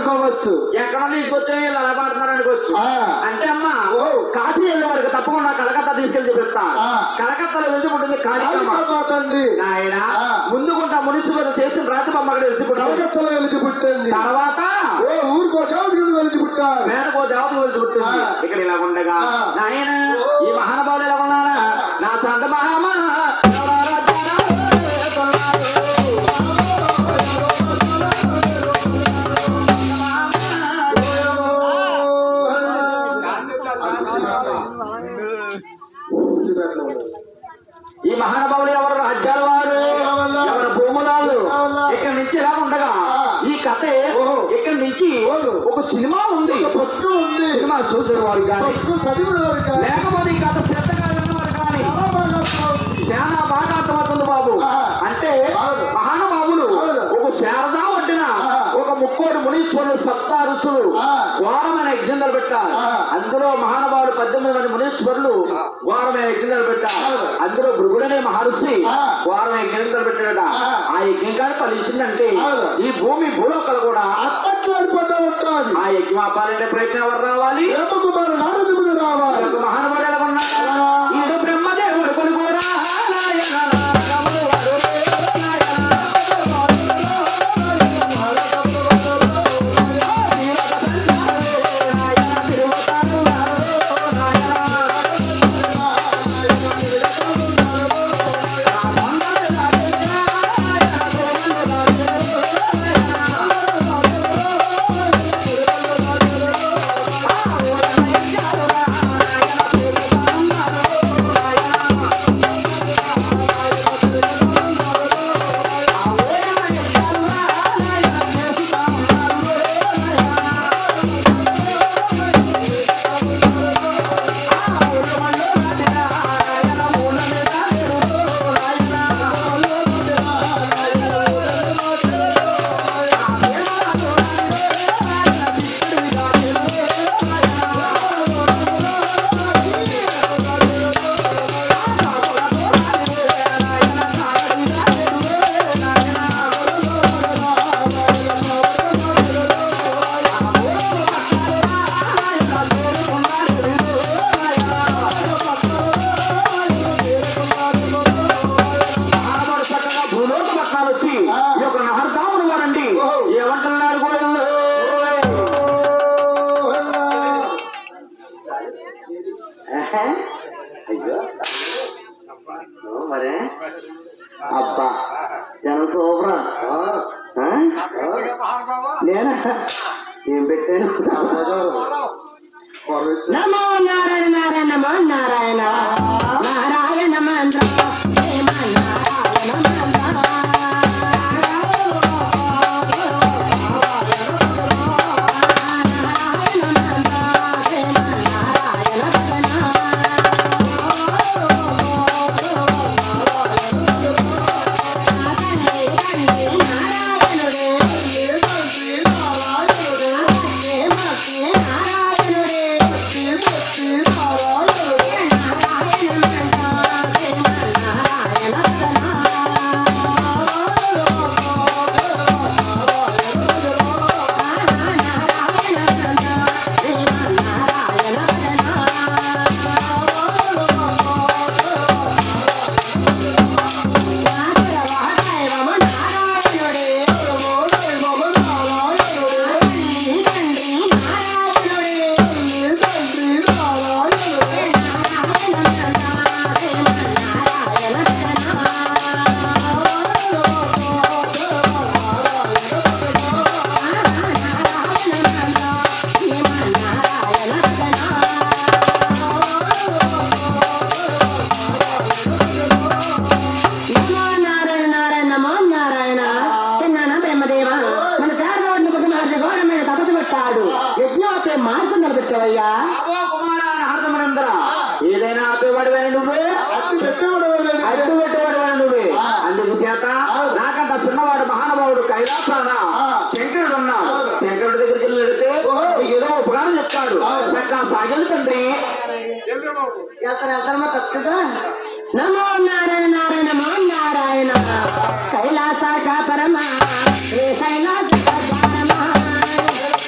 అనుకోవచ్చు ఎక్కడ తీసుకొచ్చా వీళ్ళు అలా పడుతున్నారు అనుకోవచ్చు ఆ. అంటే అమ్మా ఓ. కాశీ వెళ్ళే వారికి తప్పకుండా కలకత్తా తీసుకెళ్ళి చూపిస్తా ఆ. కలకత్తాలో వెళ్తూ ఉంటుంది కాళికమ్మ కాలిపోతుంది నాయన ఆ. ముందుకుంటా మునిసిపల్ చేసిన రాజబొమ్మ అక్కడ వెళ్తుకుంటా కలకత్తాలో వెలిచి పుట్టింది తర్వాత ఓ ఊరికి వచ్చావు వెలిచి పుట్టారు మేడకో దేవతకు వెళ్తూ పుట్టింది ఆ. ఇక్కడ ఇలా ఉండగా ఆ. నాయన ఈ మహానుభావులు ఎలా ఉన్నారా నా సంత మహామా ఈ మహానుభావులు ఎవరు రాజ్యాల వారు ఎవరు భూములాలు ఇక్కడ నుంచి ఇలా ఉండగా ఈ కథ ఇక్కడ నుంచి ఒక సినిమా ఉంది పుస్తకం ఉంది సినిమా చూసిన వారు కానీ పుస్తకం చదివిన వారు కాదు. లేకపోతే ఈ కథ శ్రద్ధగా విన్నవారు కానీ చాలా బాగా అర్థమవుతుంది. చాలా బాగా అర్థమవుతుంది బాబు ఆ. అంటే అవును. మహానుభావులు అవును. ఒక శారదా ఒడ్డిన ఆ. ఒక ముక్కోటి మునీశ్వరులు సప్త ఋషులు ఆ. ఘోరమైన యజ్ఞాలు పెట్టారు ఆ. అందులో మహానుభావులు పద్దెనిమిది మంది మునీశ్వరులు ఘోరమైన యజ్ఞాలు పెట్టారు అవును. అందులో భృగుడనే మహర్షి ఆ. ఘోరమైన యజ్ఞాలు పెట్టాడట ఆ. ఆ యజ్ఞం కానీ ఫలించిందంటే అవును. ఈ భూమి భూలోకలు కూడా అప్పట్లో అడిపోతా ఉంటాది ఆ యజ్ఞం ఆపాలంటే ప్రయత్నం ఎవరు రావాలి ఏమకుమారు నారదుడు రావాలి ఒక మహానుభావుడు ఎలా ఉన్నాడు ఆ. ఈడు బ్రహ్మదేవుడు కొడుకురా నాయన రాముడు వాడు మహానుభావుడు చక్కగా భూలోక పట్నాలు వచ్చి ఈ యొక్క నహర్దాముడు వారండి ఏమంటున్నాడు గోడల్లో అయ్యో ఓ మరే అబ్బా జనం సూపరా ఆ? నేనా ఏం పెట్టాను నమో నారాయణ నారాయణ నమో నారాయణ నారాయణ మంత్ర ప్రేమ నారాయణ మంత్ర నమో నారాయణ నారాయణ నమో నారాయణ చిన్నాన బ్రహ్మదేవ మన శారదవాడిని ఒక మహర్షి ఘోరమైన తపస్సు పెట్టాడు యజ్ఞోపే మార్పు నిలబెట్టవయ్యా అబ్బో కుమారా నహర్దమనందర ఏదైనా ఆపేవాడివైన నువ్వే అట్టి పెట్టేవాడు ఎవరండి? అడ్డు పెట్టేవాడివైన నువ్వే అందుకు చేత నాకంట చిన్నవాడు మహానుభావుడు కైలాసాన శంకరుడు ఉన్నాడు శంకరుడి దగ్గరికి వెళ్ళి వెళితే నీకు ఏదో ఉపకారం చెప్తాడు చక్కగా సాగలు తండ్రి ఎక్కడ వెళ్తామో తప్పుగా నమో నారాయణ నారాయణ నమో నారాయణ కైలాస పరమ శ్రీ కైలాస పరమ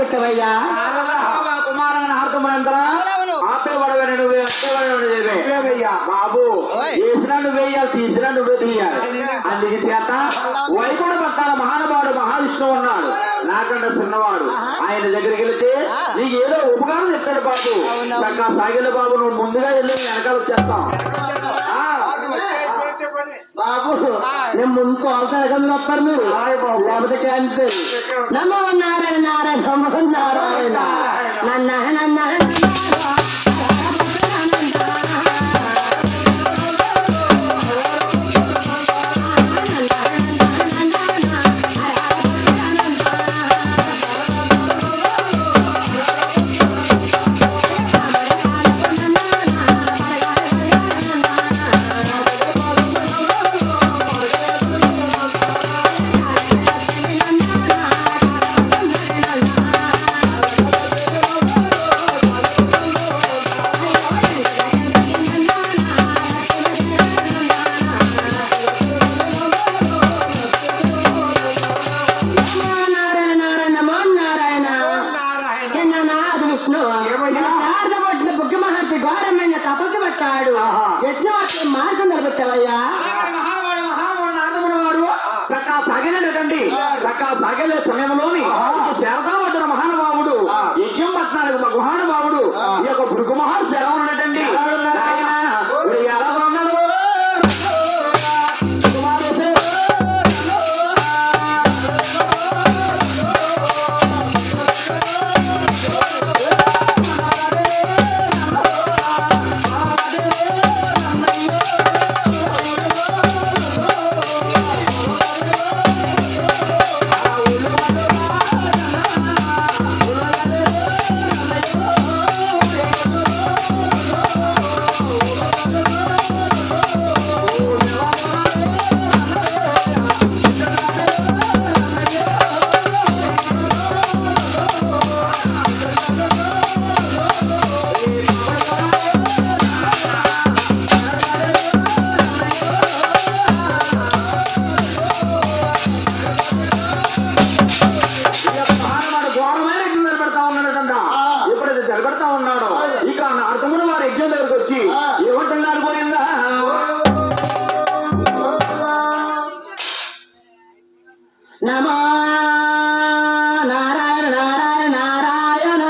పెట్టవయ్యా కుమారాన్ని హార్థమంతర అవునవును. ఆపేవాడవని నువ్వే ఆపేవాడవని నువ్వే నువ్వేవయ్యా. బాబు ఓయ్. వేసినా నువ్వు వేయాలి తీసినా నువ్వే తీయాలి అందుకే చేత వైకుంఠ పట్టాల మహానుభావుడు మహావిష్ణువు ఉన్నాడు నాకంటే చిన్నవాడు ఆయన దగ్గరికి వెళితే నీకు ఏదో ఉపకారం చెప్తాడు బాబు చక్కగా సాగిల బాబు నువ్వు ముందుగా వెళ్ళి నేను వెనకాల వచ్చేస్తాం ఆ. బాబు నేను ముందు కోల్తాను వస్తారు మీరు లేకపోతే క్యాన్సర్ నమో నారాయణ నారాయణ నమో నారాయణ నన్న నన్న నారాయణ నారాయణ నమో నారాయణ చిన్ననాథ విష్ణు శారదబొడ్ల బుగ్గ మహర్షి ఘోరమైన తపస్సు పట్టాడు యజ్ఞవాటి మార్గం నిలబెట్టావయ్యా మహానుభావుడు మహానుభావుడు నారదమునివాడు చక్కగా సాగినటువంటి చక్కగా సాగే సమయంలోని శారదా వచ్చిన మహానుభావుడు యజ్ఞం పట్టణానికి ఒక మహానుభావుడు ఈ యొక్క భృగు మహర్షి ఎలా ఉన్నటండి నాయనా, వీడు ఎలా ఉన్నాడు కుమారుడు. మహానుభావుడు ఘోరమైన యజ్ఞం నిలబెడతా ఉన్నాడట ఎప్పుడైతే నిలబెడతా ఉన్నాడో ఇక అర్థమున వారి యజ్ఞం దగ్గరకు వచ్చి ఏమంటున్నారు పోయిందా నమో నారాయణ నారాయణ నారాయణ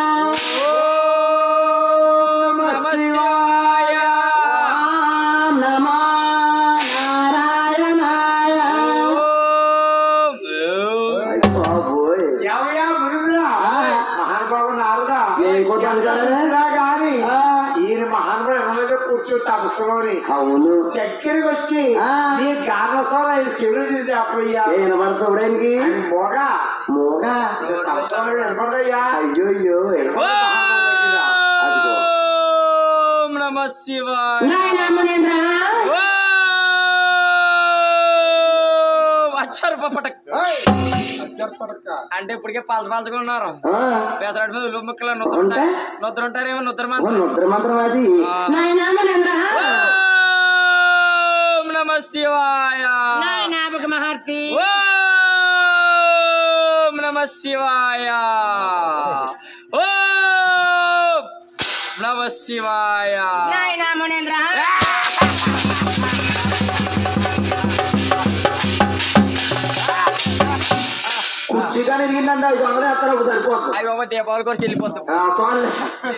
ఓం నమో నారాయణాయ ఏమయ్యా మునుగురా మహానుభావు నారదా ఏ కొట్టాలి కదా? ఇలా గాని ఆ. ఈయన మహానుభావు ఎవరిలో కూర్చో తపస్సులోని అవును దగ్గరికి వచ్చి ఆ. నీ గానసోర ఆయన చెవులు తీసి అప్పుడయ్యా ఏ వినపడతావుడానికి ఆయన మోగ మోగ తపస్సులో వినపడదయ్యా అయ్యో అయ్యో అదిగో ఓం నమ శివాయ నాయన మునేంద్ర వచ్చారు పప్పట అంటే ఇప్పటికే పలస పలసగా ఉన్నారు ఆ, పెసరట్టు మీద ఉల్లు ముక్కలు ఉంటే? నొత్తుంటారు నొత్తుంటారేమో నొత్తరు ఓ మాత్రం నిద్ర మాత్రం అది నాయన మునేంద్ర ఓం నమ శివాయ మహర్షి ఓం నమ శివాయ ఓం నమ శివాయ నాయన మునేంద్ర కుర్చీగా నిలిగిందండి ఐదు వందలు ఎత్తారు ఒకటి సరిపోతుంది అవి ఒక దీపావళి కూడా చెల్లిపోతాం ఆ, చూడండి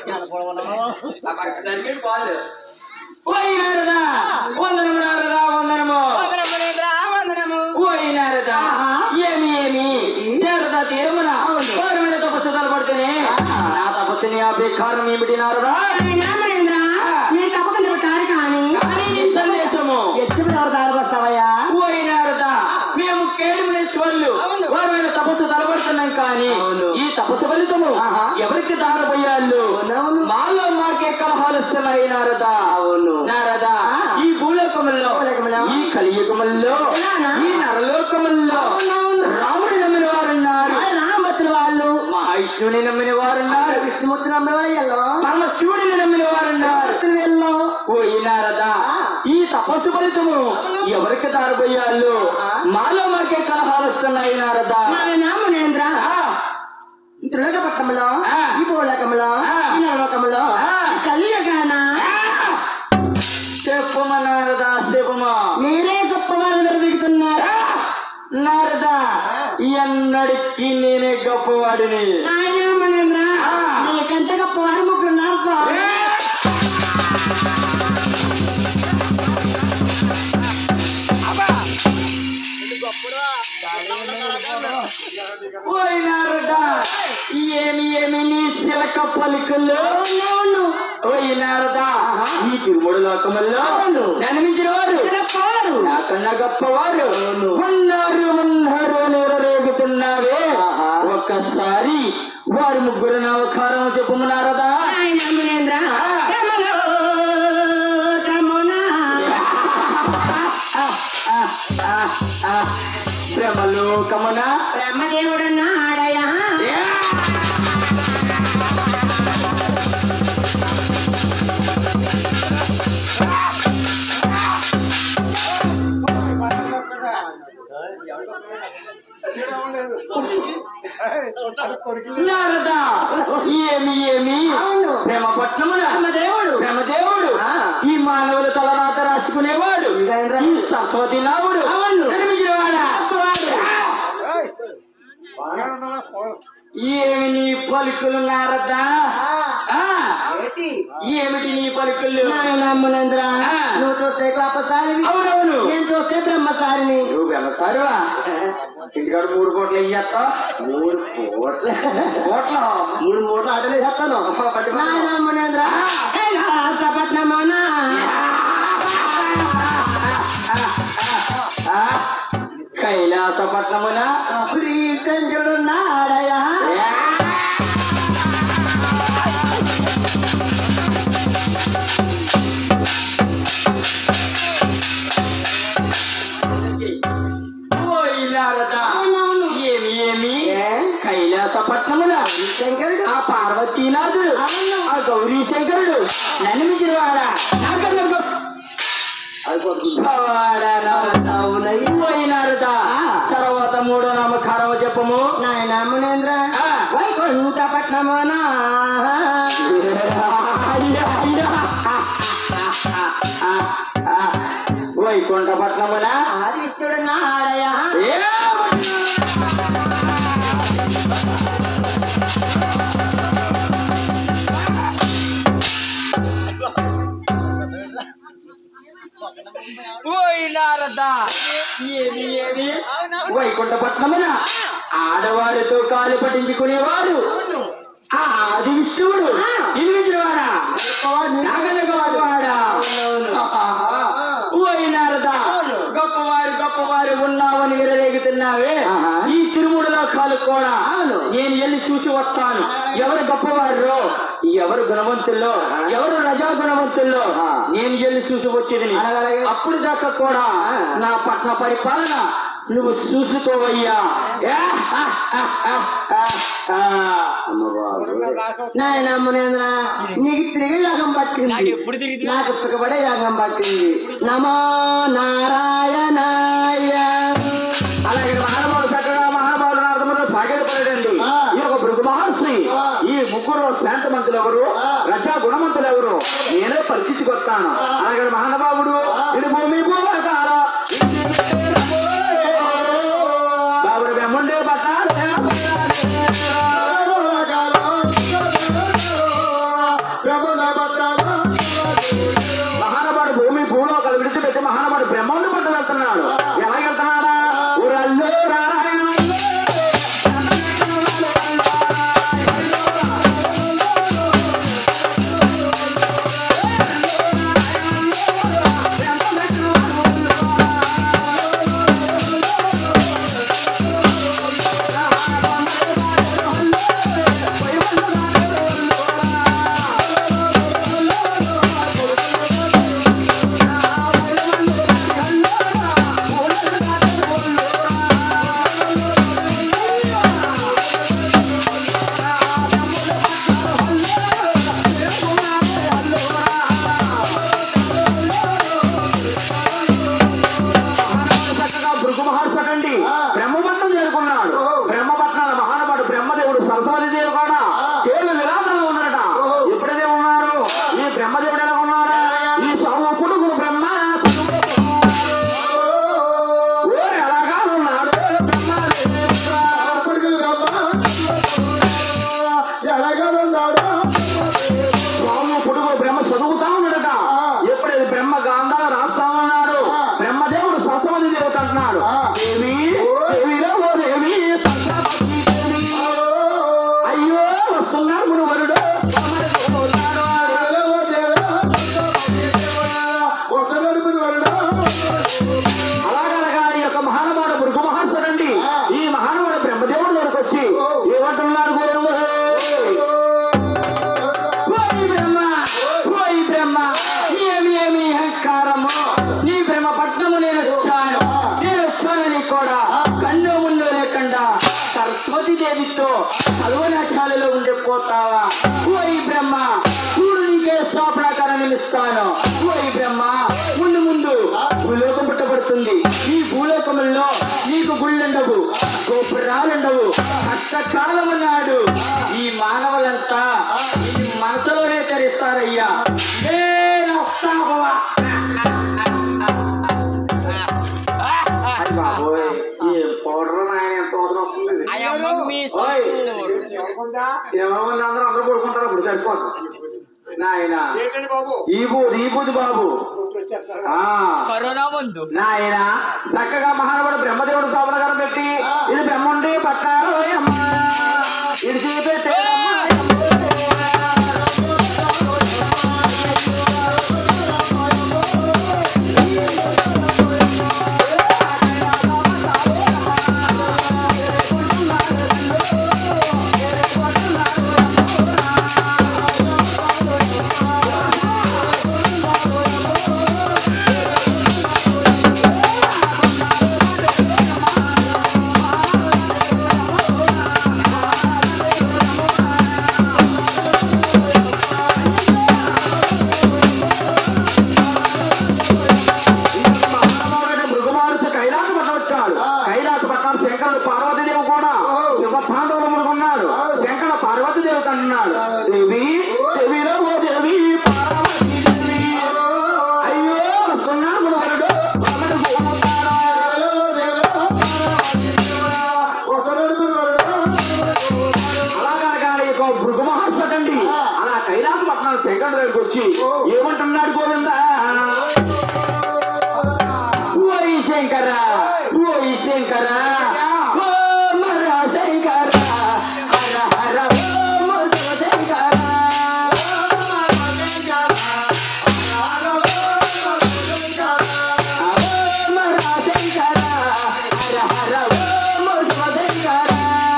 ఓయ్ నారదా వందనము నారదా వందనము ఓయ్ నారదా ఏమి ఏమి శారదా తీరమున ఘోరమైన తపస్సు తలపడితేనే నా తపస్సుని ఆపే కారణం ఏమిటి నారదా నాయన మునేంద్ర నేను తప్పకుండా పెట్టాలి కానీ కానీ నీ సందేశము ఎత్తుకు ఎవరు దారిపోతావయ్యా ఓయ్ నారదా మేము కేడుమునేశ్వర్లు ఘోరమైన తపస్సు తలపడుతున్నాం కానీ ఈ తపస్సు ఫలితము ఎవరికి దారపోయాళ్ళు మాలో మాకే కలహాలు వస్తున్నాయి నారదా అవును. నారదా ఈ భూలోకముల్లో భూలోకములో, ఈ కలియుగముల్లో ఇలానా? ఈ నరలోకముల్లో అవునవును. రాముని నమ్మిన వారున్నారు రామభద్రుల వాళ్ళు మహావిష్ణుని నమ్మిన వారున్నారు విష్ణుమూర్తి నమ్మవాళ్ళు పరమశివుడిని నమ్మిన వారున్నారు వీళ్ళు ఓయి నారదా ఈ తపస్సు ఫలితము ఎవరికి దారబోయాళ్ళు మాలో మాకే కలహాలు వస్తున్నాయి నారదా నాయన మునేంద్ర ఆ, త్రిలోక పట్టణంలో ఆ. ఈ భూలోకంలో ఆ. ఈ నరలోకంలో ఆ. కలియుగాన చెప్పమ నారదా చెప్పమా మీరే గొప్పవారు దొరుకుతున్నారు నారదా ఎన్నడికి నేనే గొప్పవాడిని ఆయన మనేంద్ర ఆ. నీకంటే గొప్పవారు ముగ్గురు నాకు ఓయ్ నారదా ఏమి ఏమి నీ శిలక పలుకులు అవును ఓయ్ నారదా ఈ తిరుముడు లోకముల్లో అవును. జన్మించిన వారు గొప్పవారు నాకన్నా గొప్పవారు ఉన్నారు ఉన్నారు నెరరేగుతున్నావే ఆహా. ఒక్కసారి వారు ముగ్గురు నవకారం చెప్పున్నారదా ఆయన మనేంద్ర కమలో కమనా బ్రహ్మలోకమున బ్రహ్మదేవుడున్నాడయా నారదా ఏమి ఏమి అవును. బ్రహ్మపట్నమున బ్రహ్మదేవుడు బ్రహ్మదేవుడు ఆ. ఈ మానవుల తలరాత రాసుకునేవాడు ఇదేంట్రా? ఈ సరస్వతి నావుడు అవును. జన్మించినవాడా? ఏమి నీ పలుకులు నారదా ఆ, ఏమిటి నీ పలుకులు నాయన మునేంద్ర ఆ. నువ్వు చూస్తే గొప్పసారివి అవునవును నేను చూస్తే బ్రహ్మచారిని నువ్వు వెనసారివా ఇంటికాడ మూడు కోట్లు ఏం చేస్తావు మూడు కోట్ల కోట్ల మూడు మూడు ఆటలు చేస్తాను పట్టి పట్టి. నాయన మునేంద్ర కైలాసపట్నమున ఆ, కైలాసపట్నమున శ్రీశంకరుడు నాడయా ఓయ్ నారదా అవునవును. ఏమి ఏమి ఏ? కైలాసపట్నమున శంకరుడు ఆ పార్వతీనాథుడు అవును. ఆ గౌరీ శంకరుడు నన్ను మించినవాడా నాకన్నా గొప్ప- గొప్పవాడా నారదా? అవునయ్య. ఓయ్ నారదా ఆ. తర్వాత మూడో నామకారం చెప్పము నాయన మునేంద్ర ఆ. వైకుంఠపట్నమున అయ్యా, అయ్యా. వైకుంఠపట్నమున ఆది విష్ణుడు నాడయా ఏ ఓయ్ నారదా ఏమి ఏమి వైకుంఠపట్నమున ఆడవారితో కాలు పట్టించుకునేవాడు ఆ ఆది విష్ణువుడు నిర్మించినవాడా నాగన్న గొప్పవాడా ఓయ్ నారదా గొప్పవారు గొప్పవారు ఉన్నావని విరరేగుతున్నావే ఆహా. ఈ తిరుముడులో కాలు కూడా అవును. నేను వెళ్ళి చూసి వస్తాను ఎవరు గొప్పవారు ఎవరు గుణవంతుల్లో ఎవరు రజా గుణవంతుల్లో ఆ. నేను వెళ్ళి చూసి వచ్చేది అలాగే. అప్పుడు దాకా కూడా ఆ. నా పట్న పరిపాలన నువ్వు చూసుకోవయ్యా ఏ? ఆ, ఆ, ఆ, ఆ, ఆ. నాయన మునేంద్ర నీకు తిరిగి యాగం పట్టింది నాకు సుఖపడే యాగం పట్టింది నమో నారాయణాయ అలాగే మహానుభావుడు చక్కగా మహానుభావుడు అర్థంలో సాగేపడండి ఆ. ఈ ఒక భృగు మహర్షి ఆ. ఈ ముగ్గురు శాంతమంతులు ఎవరు ఆ. రజా గుణవంతులు ఎవరు నేనే పరిచించుకొస్తాను అలాగే మహానుభావుడు ఇది భూమి భూమకాల బాబుడు వెమ్ముండే పట్టాలే మహానవాడు భూమి భూలోకాలు విడిచిపెట్టి మహానవాడు బ్రహ్మాండ పట్టు వెళ్తున్నాడు ఎలా వెళ్తున్నాడా ఊరల్లో నారాయణల్లో. బ్రహ్మ పర్ణశాలలో ఉండిపోతావా ఓయ్ బ్రహ్మ చూడు నీకే స్వాపనాకారాన్ని ఇస్తాను ఓయ్ బ్రహ్మ ముందు ముందు భూలోకం పుట్టబడుతుంది ఈ భూలోకములో నీకు గుళ్ళుండవు గోపురాలుండవు కష్టకాలం అన్నాడు ఈ మానవులంతా ఈ మనసులోనే తెరిస్తారయ్యా ఏ నస్తావా బాబోయ్ ఈ పౌడర్ నాయన ఎంత అవసరం వస్తుంది ఓయ్, శివకుందా? ఏమన్నా అందరూ అందరూ పడుకుంటారు ఇప్పుడు సరిపోతుంది నాయన ఏంటండి బాబు ఈ బూది ఈ బూది బాబు వచ్చేస్తారు ఆ కరోనా ముందు నాయన చక్కగా మహానుభావుడు బ్రహ్మదేవుడు శోభనగారం పెట్టి ఇది బ్రహ్మండి పట్టారు ఓయమ్మ. ఇది చూపెట్టే మహానుభావుడైన భృగుమారుడు కైలాస పట్టం వచ్చాడు కైలాస పట్టణం శంకరుడు పార్వతీదేవి కూడా శివతాండవులు ఉన్నాడు శంకర పార్వతీదేవి కన్నాడు దేవి దేవిలో ఓ దేవి పార్వతీ దేవి. అయ్యో వస్తున్నాడు గురువరుడు అమ్మడు గోముతాడు. అలాగనగా ఈ యొక్క భృగు మహర్షి అటండి అలా కైలాస పట్టణం శంకరుడు దగ్గరికి వచ్చి ఏమంటున్నాడు గోవిందా ఓయ్ శంకర ఓయ్ శంకర ఓ మర శంకర హర హర ఓ మర శంకర ఓ మర శంకర హర హర ఓ మర శంకర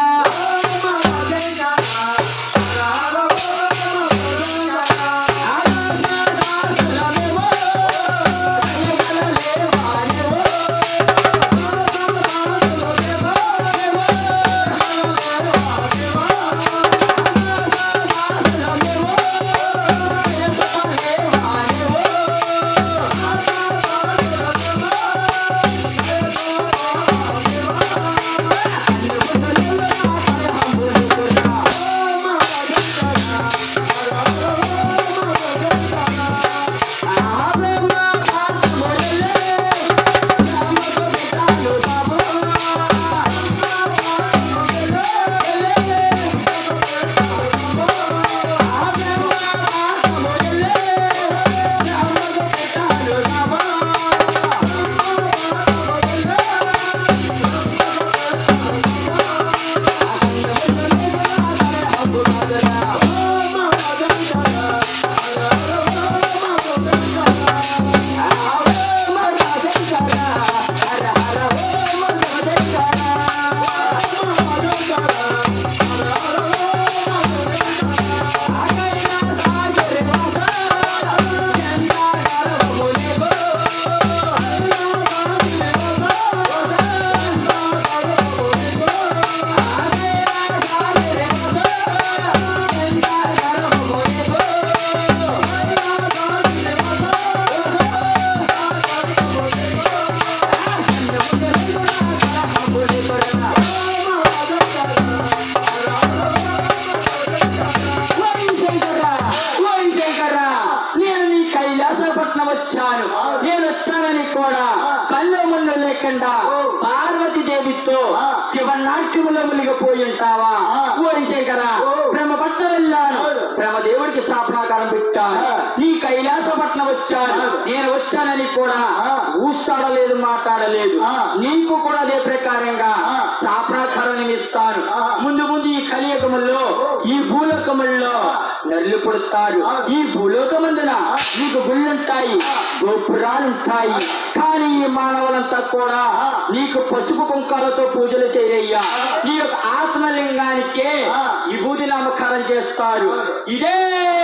ఓయ్ శంకర ఓయ్ శంకర నేను నీ కైలాసపట్నం వచ్చాను నేను వచ్చానని కూడా కళ్ళ ముందు లేకుండా పార్వతీదేవితో శివనాట్యములో మునిగిపోయి ఉంటావా ఓయ్ శంకర బ్రహ్మపట్నం వెళ్ళాను బ్రహ్మదేవుడికి శాపనాకారం పెట్టాను నీ కైలాసపట్నం వచ్చాను నేను వచ్చానని కూడా ఊసాడలేదు మాట్లాడలేదు నీకు కూడా అదే ప్రకారంగా శాపనాకారం ఇస్తాను ముందు ముందు ఈ కలియుగములో ఈ భూలోకముల్లో నల్లు పుడతారు ఈ భూలోకమందున నీకు గుళ్ళుంటాయి గోపురాలుంటాయి కానీ ఈ మానవులంతా కూడా నీకు పసుపు కుంకాలతో పూజలు చేయయ్యా నీ యొక్క ఆత్మలింగానికే విభూతి నామకారం చేస్తారు ఇదే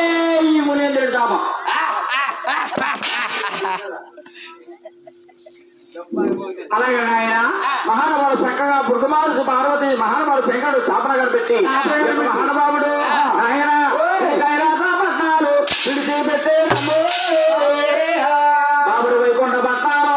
ఈ మునేంద్రుడి నామం అలాగే ఆయన మహానుభావుడు చక్కగా బృగమాలు పార్వతి మహానుభావుడు శంకరుడు స్థాపన పెట్టి మహానుభావుడు ఆయన పట్నాలు విడిచిపెట్టే బాబుడు వైకుంఠ పట్నాలు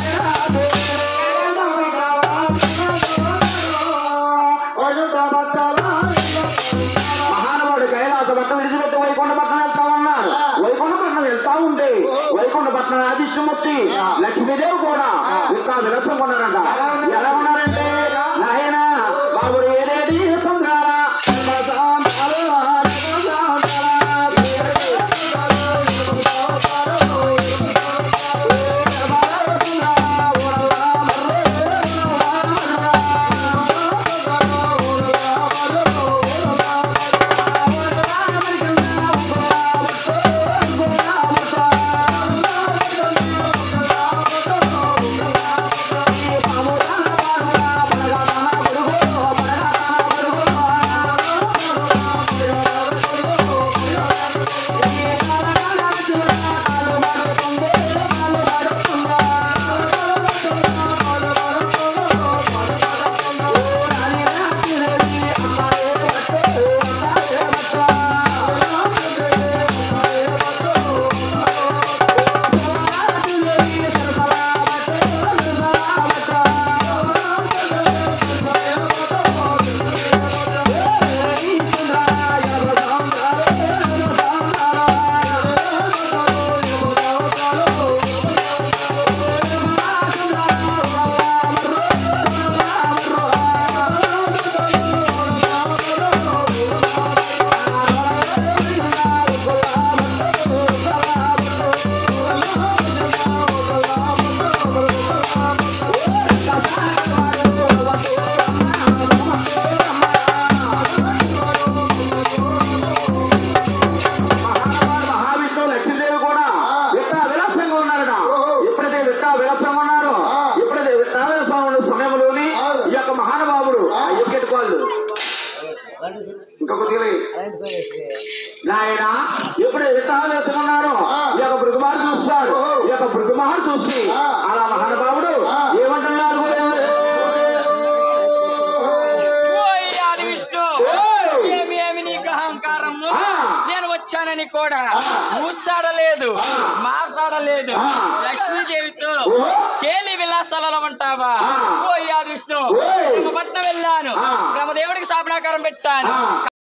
మహానుభావుడు కైలాస పట్టణం విడిచిపెట్టి వైకుంఠ పట్టణం వెళ్తా ఉన్నారు వైకుంఠ పట్టణం వెళ్తా ఉంటే వైకుంఠ పట్టణం ఆదిష్యమూర్తి లక్ష్మీదేవి కూడా ఇంకా విలసం కొన్నారంట ఎలా ఉన్నారంటే నాయన బాబుడు ఏదేది సంగారా మహావిష్ణువు లక్ష్మీదేవి కూడా విట్టా విలాసంగా ఉన్నారట ఎప్పుడైతే విట్టా విలాసంగా ఉన్నారో ఎప్పుడైతే విట్టా విలాసం ఉన్న సమయంలోని ఈ యొక్క మహానుభావుడు ఆ ఎక్కటి వాళ్ళు ఇంకా కొద్దిగా నాయన ఎప్పుడైతే విట్టా విలాసంగా ఉన్నారో ఈ యొక్క భృగుమారు చూస్తాడు ఈ యొక్క భృగుమారు చూసి అలా మహానుభావుడు ఏమంటున్నారు ఓయ్ ఆది విష్ణు ఓయ్! ఏమి ఏమి నీకు అహంకారము ఆ. నేను వచ్చానని కూడా మూసాడలేదు మాసాడలేదు ఆ. లక్ష్మీదేవితో ఓ. కేలి విలాసాలలో ఉంటావా ఆ. ఓ ఆది విష్ణు ఓయ్! పట్నం వెళ్ళాను ఆ. బ్రహ్మదేవుడికి శాపనాకారం పెట్టాను ఆ.